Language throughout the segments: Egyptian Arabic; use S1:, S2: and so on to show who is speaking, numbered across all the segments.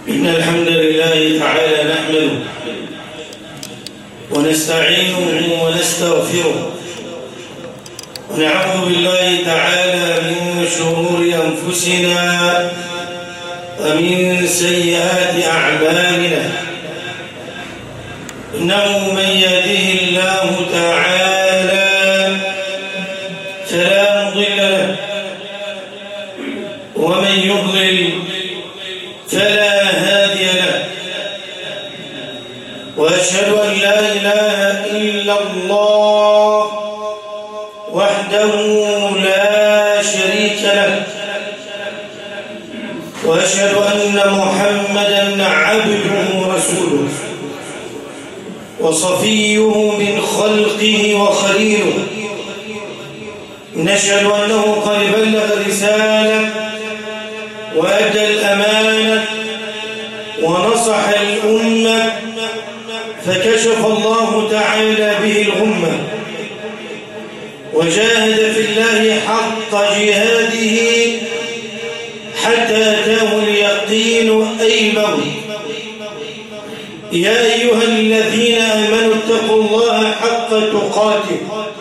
S1: إن الحمد لله تعالى نحمده ونستعينه ونستغفره ونعوذ بالله تعالى من شرور أنفسنا ومن سيئات أعمالنا إنه من يهده الله تعالى فلا مضل له ومن يضلل فلا هادي له وأشهد أن لا إله إلا الله وحده لا شريك له وأشهد أن محمدا عبده ورسوله وصفيه من خلقه وخليله نشهد أنه قد بلغ الرسالة وأدى الأمانة ونصح الأمة فكشف الله تعالى به الغمة وجاهد في الله حق جهاده حتى أتاه اليقين أي الموت يا أيها الذين آمنوا اتقوا الله حق تقاته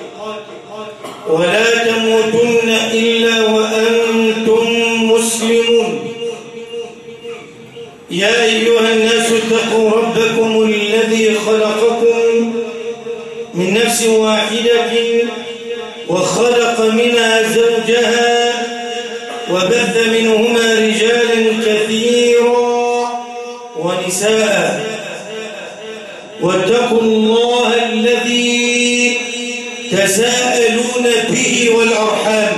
S1: ولا تموتن إلا وأنتم مسلمون يا أيها الناس اتقوا ربكم الذي خلقكم من نفس واحدة وخلق منها زوجها وبث منهما رجالا كثيرا ونساء واتقوا الله الذي تساءلون به والأرحام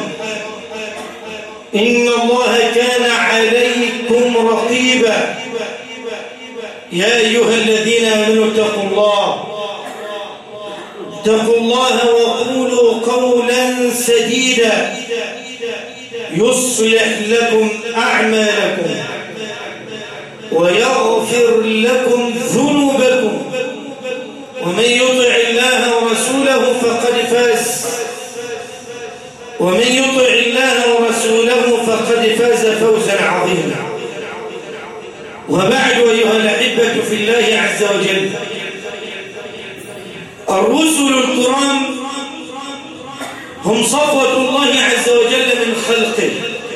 S1: إن الله كان عليكم رقيبا يا أيها الذين آمنوا اتقوا الله اتقوا الله وقولوا قولا سديدا يصلح لكم أعمالكم ويغفر لكم ذنوبكم ومن يطع الله ورسوله فقد فاز ومن يطع الله ورسوله فقد فاز فوزا عظيما وبعد أيها الأحبة في الله عز وجل الرسل الكرام هم صفوة الله عز وجل من خلقه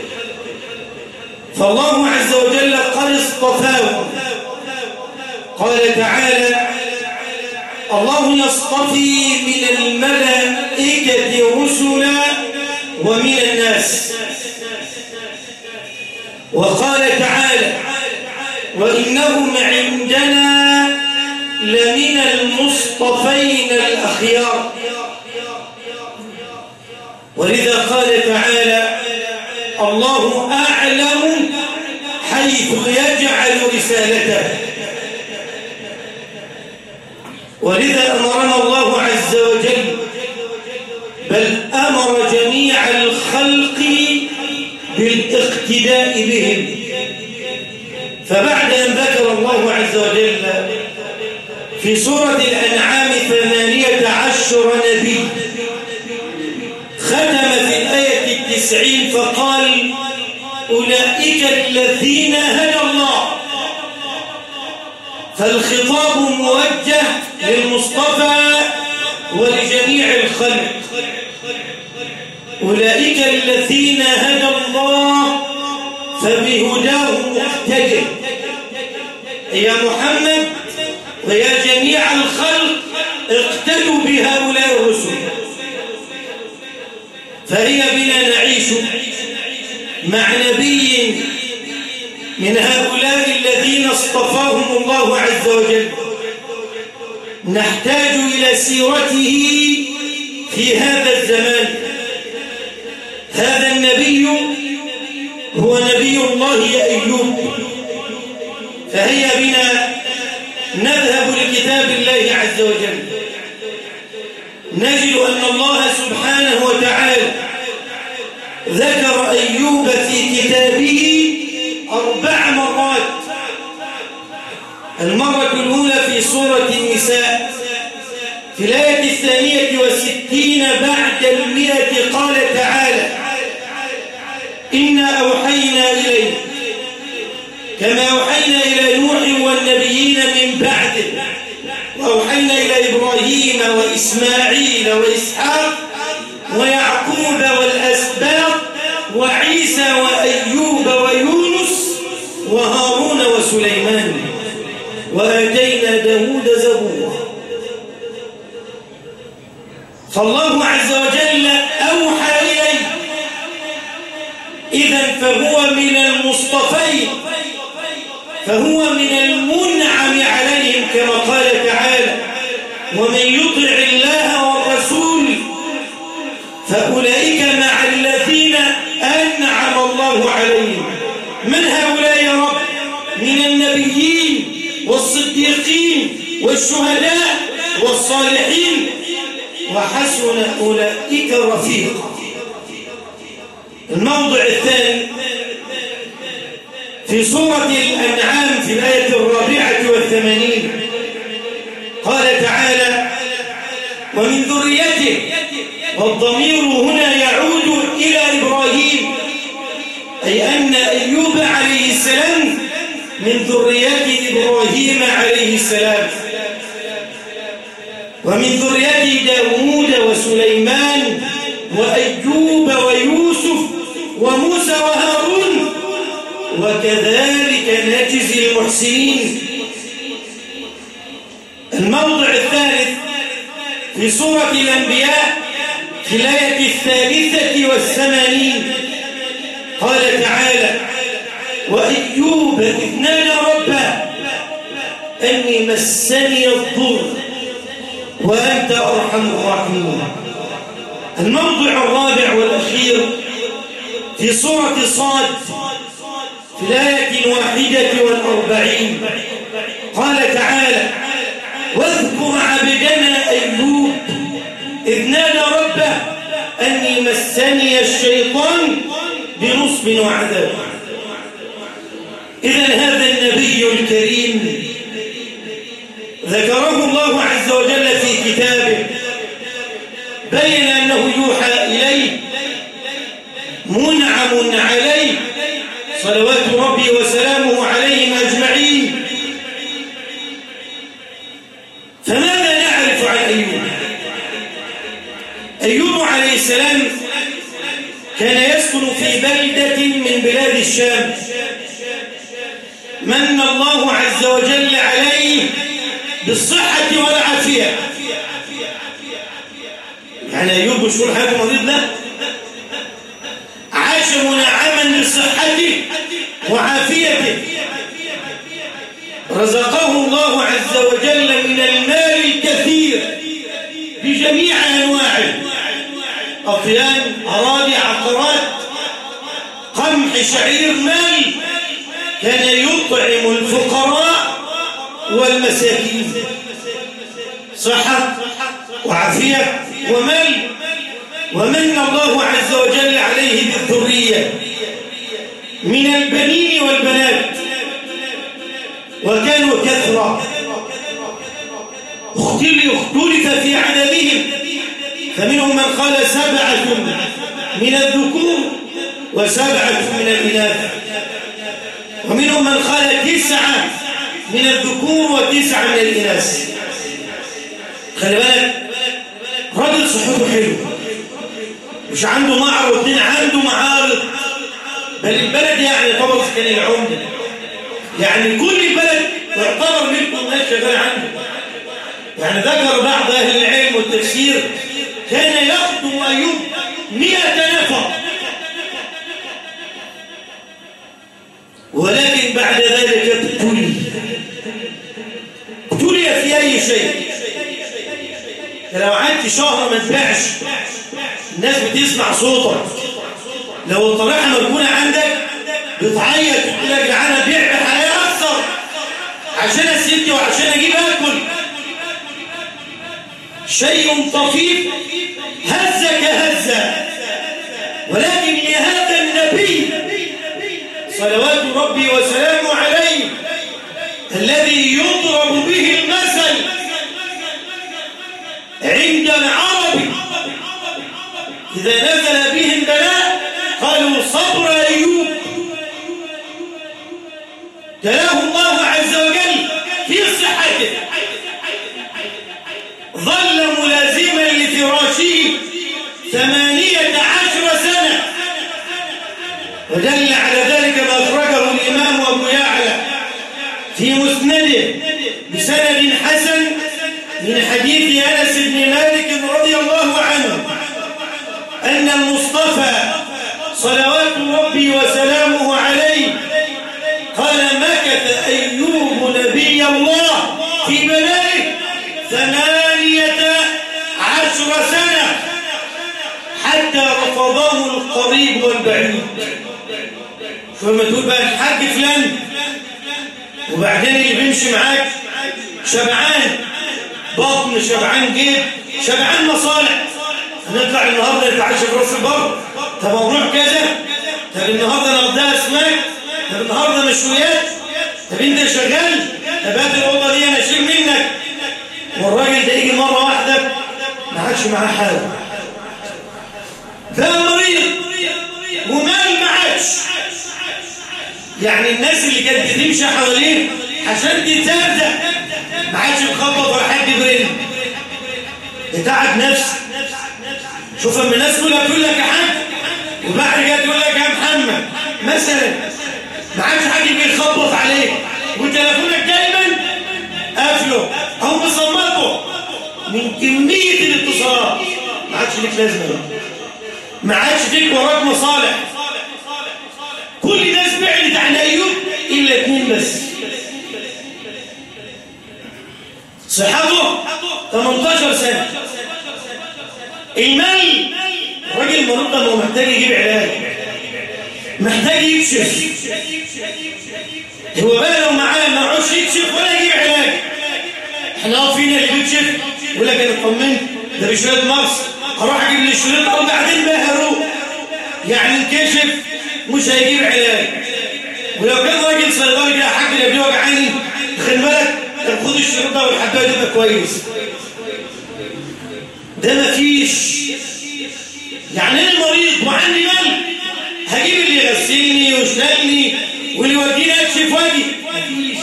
S1: فالله عز وجل قد اصطفاهم قال تعالى الله يصطفي من الملائكة رسلا ومن الناس وقال تعالى وإنهم عندنا لمن المصطفين الأخيار ولذا قال تعالى الله أعلم حيث يجعل رسالته ولذا أمرنا الله عز وجل بل أمر جميع الخلق بالاقتداء بهم فبعد أن ذكر الله عز وجل في سورة الأنعام ثمانية عشر نبي ختم في الآية التسعين فقال أولئك الذين هدى الله فالخطاب موجه للمصطفى ولجميع الخلق أولئك الذين هدى الله فبهداه مقتدر يا محمد ويا جميع الخلق اقتدوا بهؤلاء الرسل فهي بنا نعيش مع نبي من هؤلاء الذين اصطفاهم الله عز وجل نحتاج إلى سيرته في هذا الزمان هذا النبي هو نبي الله أيوب فهيا بنا نذهب لكتاب الله عز وجل نجد أن الله سبحانه وتعالى ذكر أيوب في كتابه أربع مرات المرة الأولى في سورة النساء في الآية الثانية والستين بعد المئة قال تعالى إنا أوحينا إليك كما أوحينا إلى نوح والنبيين من بعده وأوحينا إلى إبراهيم وإسماعيل وإسحاق ويعقوب والأسباط وعيسى وأيوب ويونس وهارون وسليمان وآتينا داود زبورا فالله عز وجل أوحى إليه إذا فهو من المصطفين فهو من المنعم عليهم كما قال تعالى ومن يطع الله والرسول فأولئك مع الذين أنعم الله عليهم من هؤلاء يا رب من النبيين والصديقين والشهداء والصالحين وحسن أولئك رفيقا الموضع الثاني في سورة الأنعام في الآية الرابعة والثمانين قال تعالى ومن ذريته والضمير هنا يعود إلى إبراهيم أي أن أيوب عليه السلام من ذرية إبراهيم عليه السلام ومن ذرية داود وسليمان وأيوب ويوسف وموسى وهارون وكذلك نجزي المحسنين الموضع الثالث في سورة الأنبياء في الآية الثالثة والثمانين قال تعالى وأيوب إذ نادى ربه أني مسني الضر وأنت أرحم الراحمين الموضع الرابع والأخير في سورة صاد في الآية الواحدة والأربعين قال تعالى واذكر عبدنا أيوب إذ نادى ربه أني مسني الشيطان بنصب وعذاب إذا هذا النبي الكريم ذكره الله عز وجل في كتابه بين أنه يوحى إليه منعم عليه صلوات ربي وسلامه عليهم أجمعين فماذا نعرف عن أيوب أيوب عليه السلام كان يسكن في بلدة من بلاد الشام من الله عز وجل عليه بالصحة والعافية يعني أيوب مش كل حاجة مريض لا عاش منعما بصحته وعافيته رزقه الله عز وجل من المال الكثير بجميع أنواعه أطيان أراضي عقارات قمح شعير مال كان يطعم الفقراء والمساكين صحة وعافية ومال ومن الله عز وجل عليه بالذرية من البنين والبنات وكانوا كثرة اختلف في عددهم فمنهم من قال سبعة من الذكور وسبعة من الإناث ومنهم من قال تسعة من الذكور وتسعة من الإناث خلي بالك راجل صحته حلو مش عنده معرض واثنين عنده معارض بل البلد يعني طبعا كان العمده يعني كل البلد تعتبر منكم ناس شغال عنده يعني ذكر بعض اهل العلم والتفسير كان يخدم ايوب 100 نفر ولكن بعد ذلك ابتلي ابتلي في اي شيء لو قعدت شهر ما تبيعش الناس بتسمع صوتك لو الطريحه مركونه عندك بتعيط تقول لك جعان ابيع بحياه اكثر عشان اسد وعشان اجيب اكل شيء طفيف هز كهزه ولكن لهذا النبي صلوات ربي وسلامه عليه الذي يضرب به المثل عند العرب إذا نزل بهم بلاء قالوا صبر أيوب في صحته ظل ملازما لفراشه ثمانية عشر سنة ودل على ذلك ما أخرجه الإمام أبو يعلى في مسنده بسند حسن من حديث أنس بن مالك رضي الله عنه أن المصطفى صلوات ربي وسلامه عليه قال مكث أيوب نبي الله في بلائه ثمانية عشر سنة حتى رفضه القريب والبعيد فما تقول بقى الحاج فلان وبعدين اللي بيمشي معاك شبعان بطن شبعان جيب شبعان مصالح هنطلع النهارده نتعشى في راس البر طب نروح كذا طب النهارده نقضيها اسماك طب النهارده مشويات طب انت شغال طب هات الاوضه دي انا اشيل منك والراجل ده يجي مره واحده ما عادش معاه حاجه ده مريض ومال ما عادش يعني الناس اللي كانت بتمشي حواليه عشان تتزرزق ما عادش مخبط ولا حد برن يتعب نفسه شوف اما الناس كلها تقول لك يا حاج وبعد كده تقول لك يا محمد مثلا ما عادش حد بيخبط عليك وتليفونك دايما قافله او مصمته من كميه الاتصالات ما عادش ليك لازمه ما عادش فيك وراك مصالح كل الناس بعدت عن ايوب الا اثنين بس صحته 18 سنه المال الراجل المريض ده هو محتاج يجيب علاج محتاج يكشف هو بقى لو معاه ما عادش يكشف ولا يجيب علاج احنا فينا اللي بيكشف يقول لك انا اطمنت ده بشويه مصر هروح اجيب لي الشريط وبعدين بقى هروح يعني انكشف مش هيجيب علاج ولو كان راجل صيدلي كده حاج اللي بيوجعني خد بالك طب خد الشريط ده والحبايه تبقى كويس ده مفيش يعني انا مريض وعندي مال هجيب اللي يغسلني ويشتغلني واللي يوديني اكشف واجي مفيش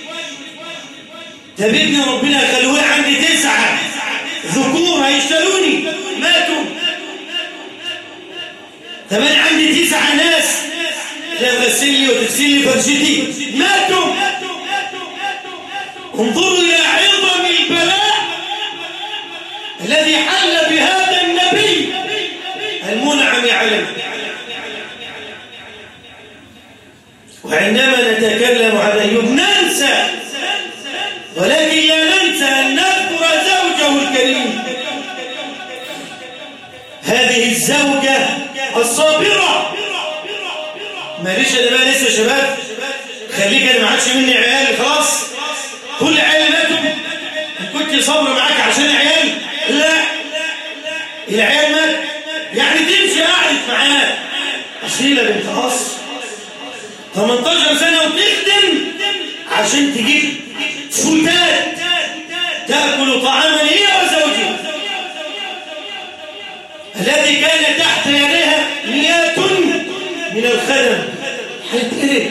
S1: طب ابني ربنا خلوه عندي تسعه ذكور هيشتغلوني ماتوا طب انا عندي تسعه ناس تغسل لي وتغسل لي فرشتي ماتوا انظروا الى عظم البلاء الذي حل بهذا النبي المنعم عليه وعندما نتكلم عن أيوب ننسى ولكن لا ننسى أن نذكر زوجه الكريم هذه الزوجة الصابرة ماليش أنا بقى لسه شباب خليك أنا ما عادش مني عيال خلاص كل عيال ماتوا كنت صبر معاك عشان عيال لا العيال مات يعني تمشي قاعد معاه أصيلة بنت أصل 18 سنة وتخدم عشان تجيب فتات تأكل طعاما هي وزوجها الذي كان تحت يديها مئات من الخدم هيتقلب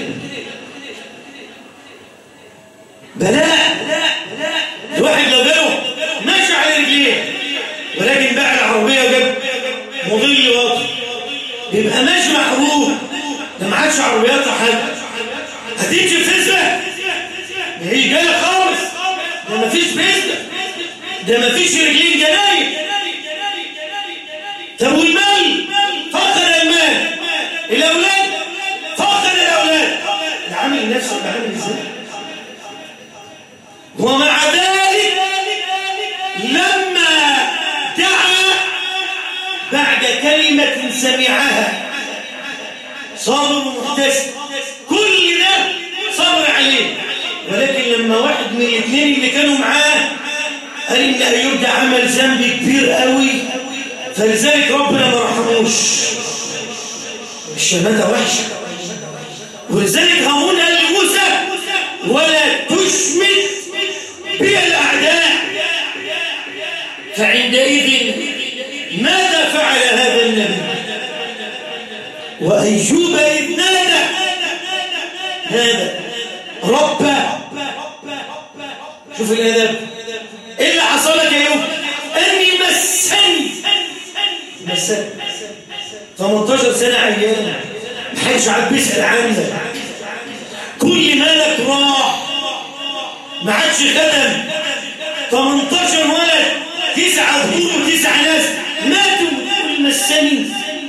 S1: بلاء الواحد لو جاله ماشي على رجليه ولكن باع العربية وجاب مضل واطي بيبقى ماشي محروق ده ما عادش عربيات حد هتمشي في فيسبا ما هي جايه خالص ده ما فيش فيسبا ده ما فيش رجلين جناين طب والمال فقد المال الاولاد فقد الاولاد ده عامل نفسه ده عامل ازاي ومع ذلك لما دعا بعد كلمة سمعها صابر ومحتسب كل ده صبر عليه ولكن لما واحد من الاثنين اللي كانوا معاه قال ان ايوب ده عمل ذنب كبير قوي فلذلك ربنا ما رحموش الشماتة وحشة ولذلك هارون قال لموسى ولا تشمت بي الأعداء فعندئذ ماذا فعل هذا النبي وأيوب إذ نادى هذا رب شوف الادب ايه اللي حصل لك يا ايوب اني مسني مسني 18 سنه عيان محدش عاد بيسال عنك كل مالك راح ما عادش خدم 18 ولد تسعة ظهور وتسعة ناس ماتوا كل مسني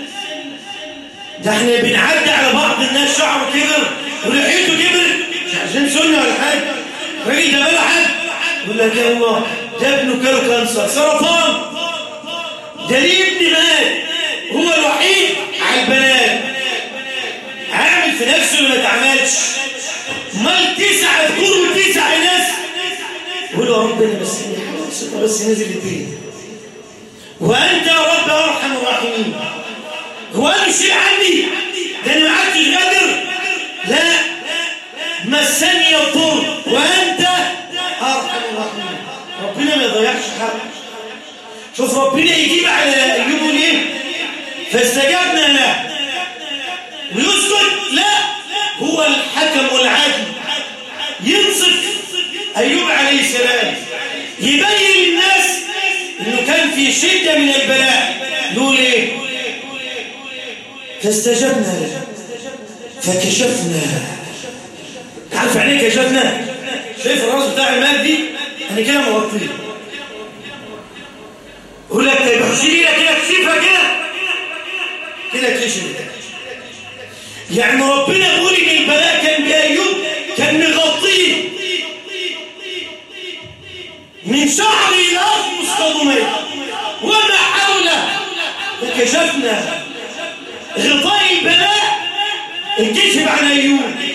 S1: ده احنا بنعدي على بعض الناس شعره كبر ولحيته كبر مش عشان سنه ولا حاجه الراجل ده بلا حد يقول لك يا الله ده ابنه كان كانسر سرطان ده ليه ابني مات هو الوحيد على البنات عامل في نفسه اللي ما اتعملش امال تسعه ذكور وتسع ناس يقول يا رب انا بس بس نزل الدين وانت يا رب ارحم الراحمين هو انا الشيء عندي ده انا ما عادش قادر لا مسني الضر وانت ارحم الراحمين ربنا ما يضيعش حق شوف ربنا يجيب على ايوب ليه فاستجبنا له ويسكت لا هو الحكم العادل ينصف ايوب عليه السلام يبين للناس انه كان في شده من البلاء نقول ايه فاستجبنا له فكشفنا تعرف يعني ايه كشفنا شايف الراس بتاع المال دي انا كده مغطيه يقول لك طيب احشي لك كده كشفها كده كده كشف يعني ربنا يقول ان البلاء كان بايوب كان مغطيه من شعر الى اقمص قدميه وما حوله فكشفنا غطاء البلاء انكشف عن ايوب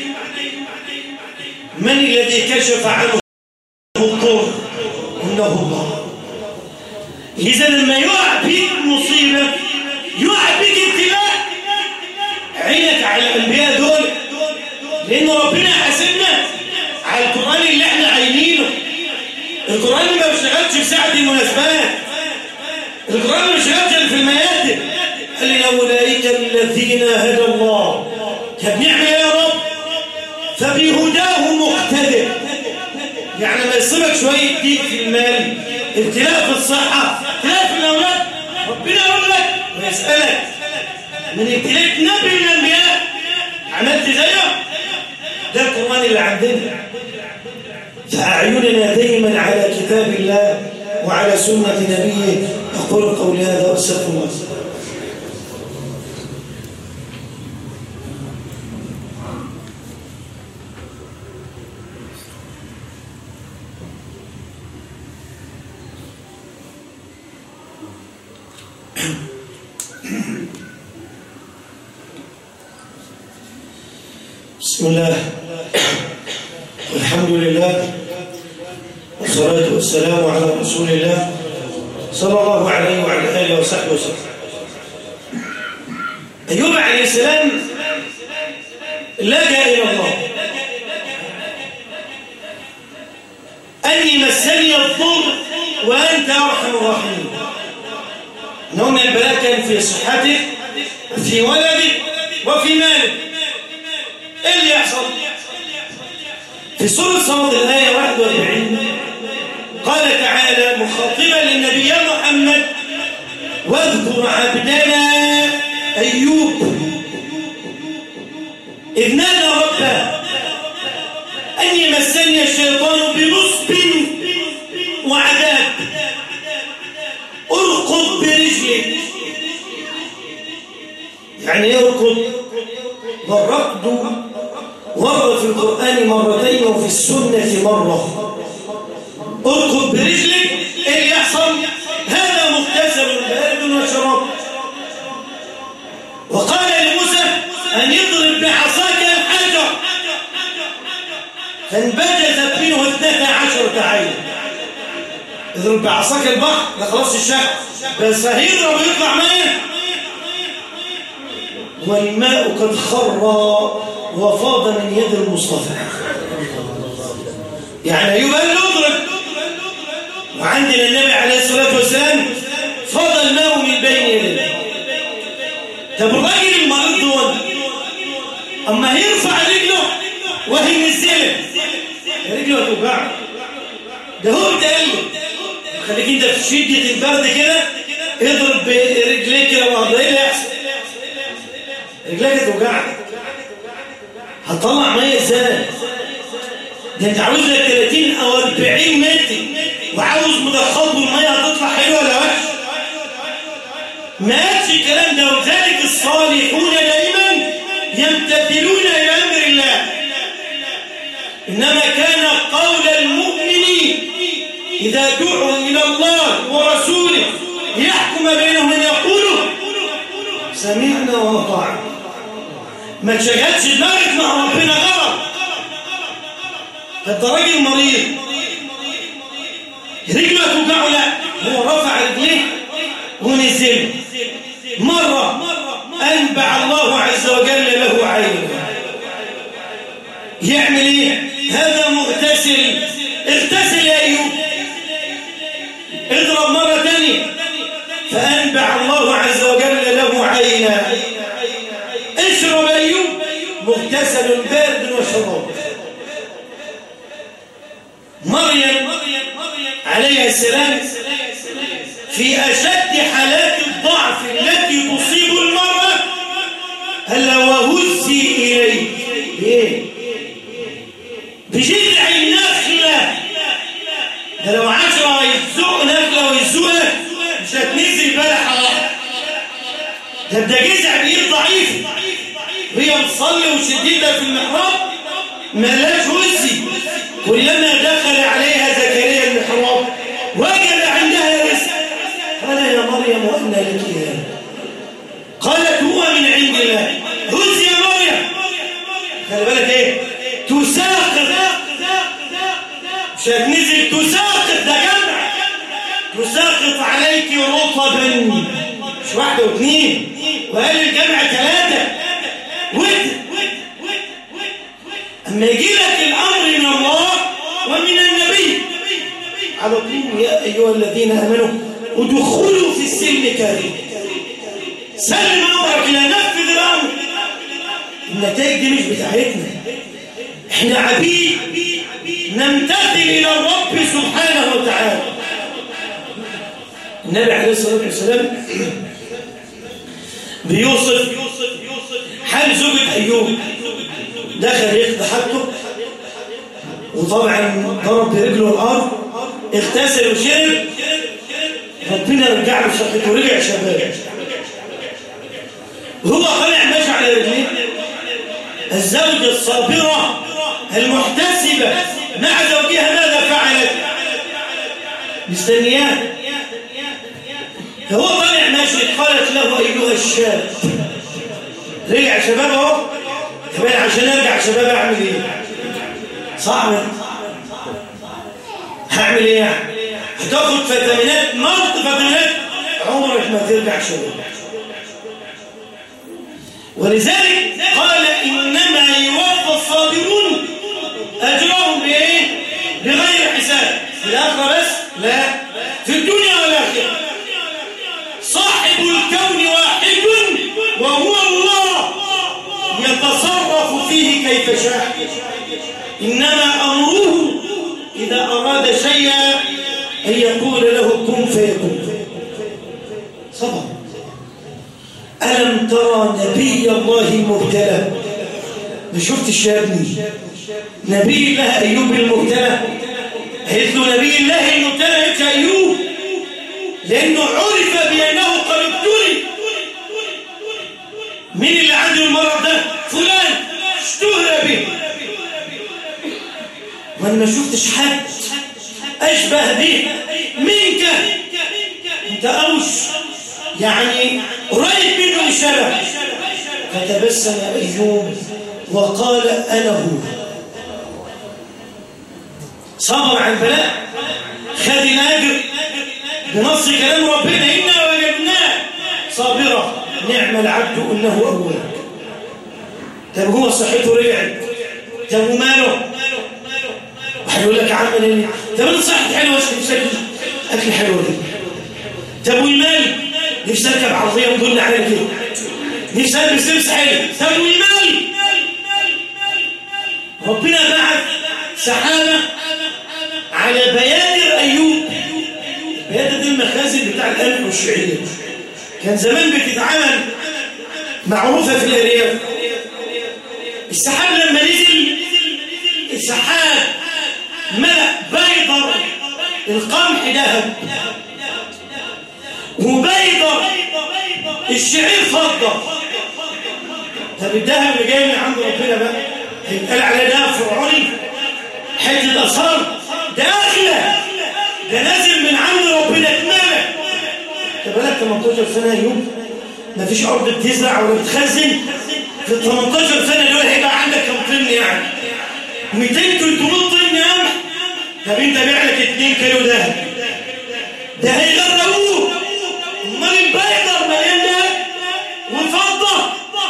S1: من الذي كشف عنه الضر انه الله اذا لما يقع بيك مصيبه يقع بيك ابتلاء عينك على الانبياء دول لان ربنا حاسبنا على القران اللي احنا عاينينه القران ما بيشتغلش في ساعه المناسبات القران ما بيشتغلش في الميادن قال لي اولئك الذين هدى الله طب نعمل يا رب فبهداه مقتدر يعني ما يصيبك شويه ديك في المال ابتلاء في الصحه ابتلاء في الاولاد ربنا يقول لك ويسالك من ابتلاء نبي من الانبياء عملت زيه ده القران اللي عندنا فاعيننا دائما على كتاب الله وعلى سنه نبيه اقول قولي هذا واستغفر الله بسم الله والحمد لله والصلاة والسلام على رسول الله صلى الله عليه وعلى آله وصحبه وسلم أيوب عليه السلام لجأ إلى الله أني مسني الضر وأنت أرحم الراحمين أنه من البلاء كان في صحته في ولده وفي ماله ايه اللي يحصل في سورة صمد الآية 41 قال تعالى مخاطبا للنبي يا محمد واذكر عبدنا أيوب إذ نادى ربه أني مسني الشيطان بنصب وعذاب ارقض برجلك يعني ايه ارقض والرقد ورد في القرآن مرتين وفي السنة مرة ارقد برجلك ايه اللي يحصل هذا مغتسل بارد وشراب وقال لموسى أن يضرب بعصاك الحجر فانبجزت منه اثنتا عشرة عين اضرب بعصاك البحر ده خلاص الشهر بس هيضرب ويطلع ميه والماء قد خر وفاض من يد المصطفى يعني أيوب قال له اضرب وعندنا النبي عليه الصلاة والسلام فاض الماء من بين يديه طب الراجل المريض دول أما هيرفع رجله وهي نزلت رجله هتوجعه ده هو بتقلب خليك انت في شدة البرد كده اضرب برجليك كده وهضرب ايه اللي يحصل رجليك هتوجعك هتطلع ميه ازاي ده انت عاوز لك 30 او 40 متر وعاوز مضخات والميه هتطلع حلوه ولا وحش ما قالش الكلام ده وذلك الصالحون دائما يمتثلون الى امر الله انما كان قول المؤمنين اذا دعوا الى الله ورسوله يحكم بينهم ان يقولوا سمعنا واطعنا ما تشغلش دماغك مع ربنا غلط انت راجل مريض رجله توجعه لا هو رفع رجليه ونزل مرة أنبع الله عز وجل له عينه يعمل ايه هذا مغتسل اغتسل يا أيوب اضرب مرة تانية فأنبع الله عز وجل له عينا اشرب أيوب مغتسل بارد وشراب مريم عليها السلام في أشد حالات الضعف التي تصيب المرأة هلا وهزي إليه ليه؟ بجذع النخلة ده لو عشرة يزوق نخلة ويزوقها مش هتنزل بلحة واحدة ده ده جذع بإيد ضعيف وهي بتصلي وشديدة في المحراب ملاش هزي كلما دخل عليها زكريا المحراب وجد عندها رزق قال يا مريم وأن لك هذا قالت هو من عند الله هز يا مريم خلي بالك ايه تساقط مش هتنزل تساقط ده جمع تساقط عليك رطبا مش واحده واثنين وقال الجمع ثلاثه ود اما يجي لك الامر من الله ومن النبي على طول يا ايها الذين امنوا ادخلوا في السلم كريم سلم امرك لا نفذ الامر النتائج دي مش بتاعتنا احنا عبيد نمتثل الى الرب سبحانه وتعالى النبي عليه الصلاه والسلام بيوصف حال زوجة ايوب دخل يقضي حاجته وطبعا ضرب برجله الارض اغتسل وشرب ربنا رجع له شقته ورجع شباب وهو طالع ماشي على رجليه الزوجة الصابرة المحتسبة مع زوجها ماذا فعلت مستنياه فهو طالع ماشي قالت له أيها الشاب رجع شباب اهو كمان عشان ارجع شباب اعمل ايه صعب هعمل ايه يعني هتاخد فيتامينات نقط فيتامينات عمرك ما ترجع شباب ولذلك قال إنما يوفى الصابرون أجرهم بإيه؟ بغير حساب في الآخرة بس؟ لا في الدنيا والآخرة صاحب الكون واحد وهو الله يتصرف فيه كيف شاء إنما أمره إذا أراد شيئا أن يقول له كن فيكون صبر ألم ترى نبي الله المبتلى ما شفتش يا ابني نبي الله أيوب المبتلى قلت له نبي الله المبتلى أنت أيوب لأنه عرف بأنه قد ابتلي مين اللي عنده المرض ده فلان اشتهر به وانا ما شفتش حد أشبه به منك انت أوش يعني قريب منه الشبه فتبسم أيوب وقال أنا هو صبر عن البلاء خذ الأجر بنص كلام ربنا إنا وجدناه صابرا نعم العبد إنه أول طب هو صحته رجعت طب وماله واحد يقول لك عمل ايه طب انا صحتي حلوه نفسي اكل حلو دي طب والمال نفسي اركب عربيه وتقول عليها كده نفسي البس لبس حلو طب والمال ربنا بعث سحابه على بيان المخازن بتاع القمح والشعير كان زمان بتتعمل معروفة في الأرياف السحاب لما نزل السحاب ملأ بيضر القمح ذهب وبيضر الشعير فضة طب الذهب اللي جاي من عند ربنا بقى هيتقال على ده فرعوني حته اثار ده اغلى ده نازل من عند ربنا اتملى انت بالك 18 سنه يوم ما فيش ارض بتزرع ولا بتخزن في ال 18 سنه دول هيبقى عندك كم طن يعني 200 300 طن قمح طب انت بيع لك 2 كيلو دهب ده هيغرقوه امال البيضر مليان دهب وفضه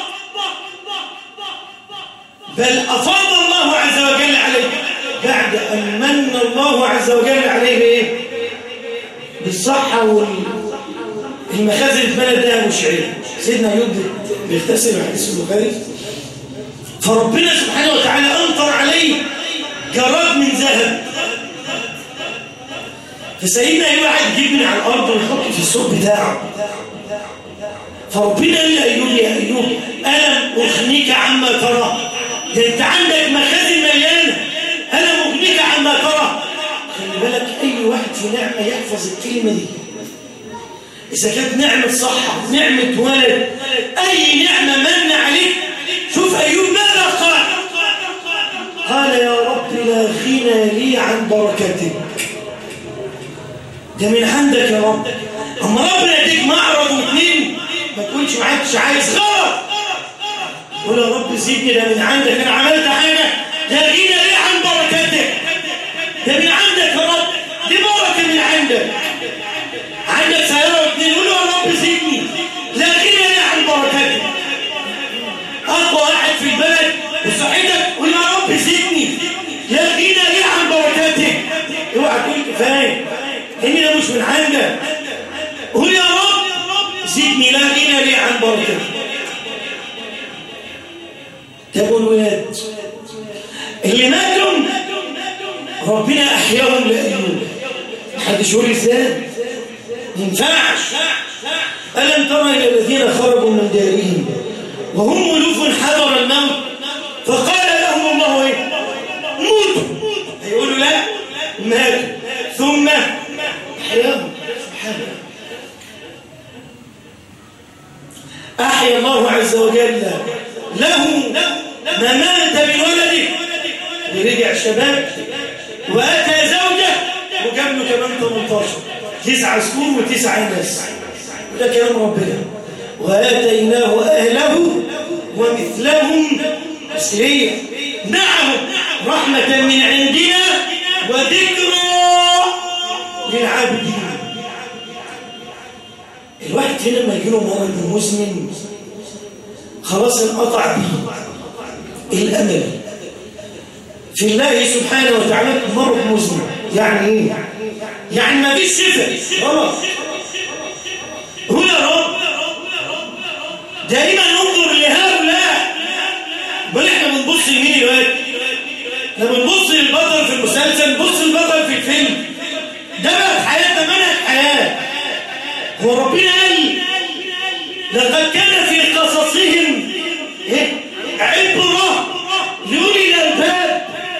S1: بل افاض الله عز وجل عليه بعد ان من الله عز وجل عليه بايه بالصحه والمخازن اتملت دهب والشعير سيدنا ايوب بيغتسل حديث البخاري فربنا سبحانه وتعالى امطر عليه جراد من ذهب فسيدنا ايوب قاعد يجيب من على الارض ويحط في السوق بتاعه فربنا قال لايوب يا ايوب الم اغنيك عما ترى ده انت عندك مخازن مليانه الم اغنيك عما ترى خلي بالك اي واحد في نعمه يحفظ الكلمه دي إذا كانت نعمة صحة نعمة ولد أي نعمة من عليك شوف أيوب ماذا قال قال يا رب لا غنى لي عن بركتك ده من عندك يا رب أما ربنا يديك معرض واثنين ما تقولش معاكش عايز غلط قول يا رب زيدني ده من عندك أنا عملت حاجة لا غنى لي عن بركتك ده من عندك يا رب دي بركة من عندك عندك سيارة واثنين قول يا رب زيدني لا غنى لي عن بركتك أقوى واحد في البلد وصحتك قول يا رب زيدني لا غنى لي عن بركتك اوعى تقول كفايه إني ده مش من عندك قول يا رب زدني لا غنى لي عن بركتك تابوا الولاد اللي ماتوا ربنا أحياهم لأيوب حد يقول ازاي ما ينفعش ألم ترى إلى الذين خرجوا من دارهم وهم ألوف حضر الموت فقال لهم الله إيه موتوا هيقولوا لا ماتوا ثم أحياهم سبحانه أحيا الله عز وجل له ما مات من ولده ورجع شباب وأتى زوجة وجاب له كمان 18 تسعة سكور وتسعة ناس ده كلام ربنا وآتيناه أهله ومثلهم تسلية معهم رحمة من عندنا وذكرى للعابدين الواحد هنا لما يجي له مرض مزمن خلاص انقطع به الامل في الله سبحانه وتعالى مرض مزمن يعني ايه يعني ما فيش شفاء خلاص هو يا رب دائما انظر لهؤلاء بل احنا بنبص لمين دلوقتي احنا بنبص للبطل في المسلسل نبص للبطل في الفيلم ده بقى حياتنا منهج حياه هو ربنا قال لقد كان في قصصهم إيه؟ عبرة لأولي الألباب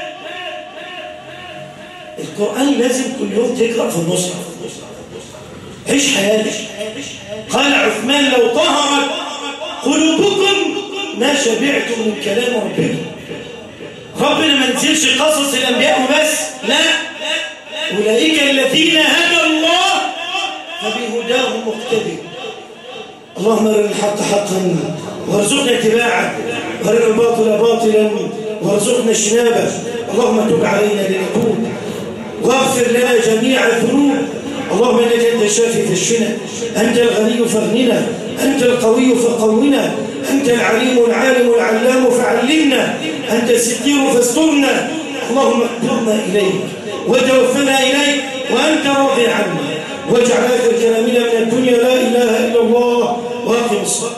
S1: القرآن لازم كل يوم تقرأ في المصحف عيش حياتك قال عثمان لو طهرت قلوبكم ما شبعتم من كلام ربنا ربنا ما نزلش قصص الأنبياء وبس لا أولئك الذين هدى الله فبهداه مقتدر اللهم ارنا الحق حقا وارزقنا اتباعه وارنا الباطل باطلا وارزقنا اجتنابه اللهم تب علينا لنتوب واغفر لنا جميع الذنوب اللهم انك انت الشافي فاشفنا انت الغني فاغننا انت القوي فقونا انت العليم العالم العلام فعلمنا انت الستير فاسترنا اللهم اقبضنا اليك وتوفنا اليك وانت راضي عنا واجعل اخر كلامنا من الدنيا لا اله الا الله واقم الصلاه